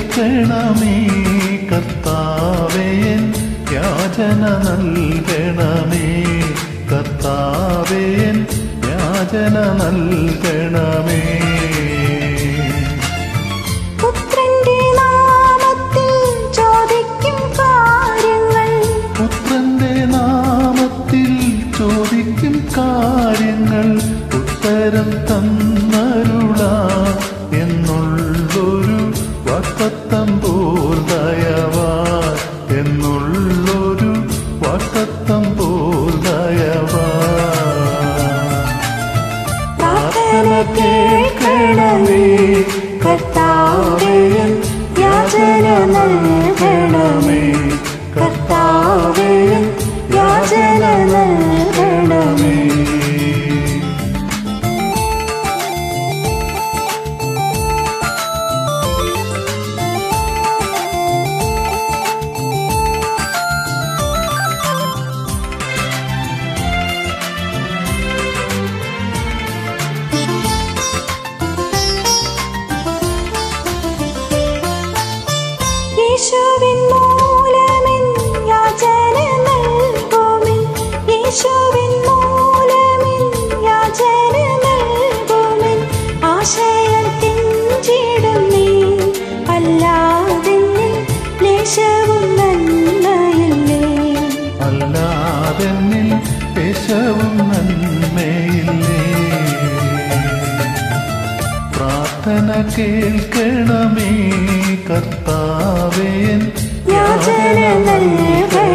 കേൾക്കണമേ കർത്താവേൻ യാചന നൽകണമേ കർത്താവേൻ യാചന നൽകണമേ പുത്രന്റെ നാമത്തിൽ ചോദിക്കും കാര്യങ്ങൾ പുത്രന്റെ നാമത്തിൽ ചോദിക്കും കാര്യങ്ങൾ ഉത്തരം തന്നരുള എന്നുള്ളൊരു വട്ടത്തം പോൽ ദയവാ എന്നുള്ളൊരു വട്ടത്തം പോൽ ദയവാ പ്രാർത്ഥന കേൾക്കണമേ കർത്താവേ യാചന നൽകണമേ കർത്താവേ യാചന നൽകണമേ യേശുവിൻ മൂലമെൻ യാചന നൽകുമെൻ യേശുവിൻ മൂലമെൻ യാചന നൽകുമെൻ ആശയം തിഞ്ചിടും നീ അല്ലാതെന്നിൽ ലേശവും നന്മയില്ലേ അല്ലാതെന്നിൽ ദേശവും നന്മയില്ലേ പ്രാർത്ഥന കേൾക്കണമേ കർത്താവേൻ യാചന നൽകണമേ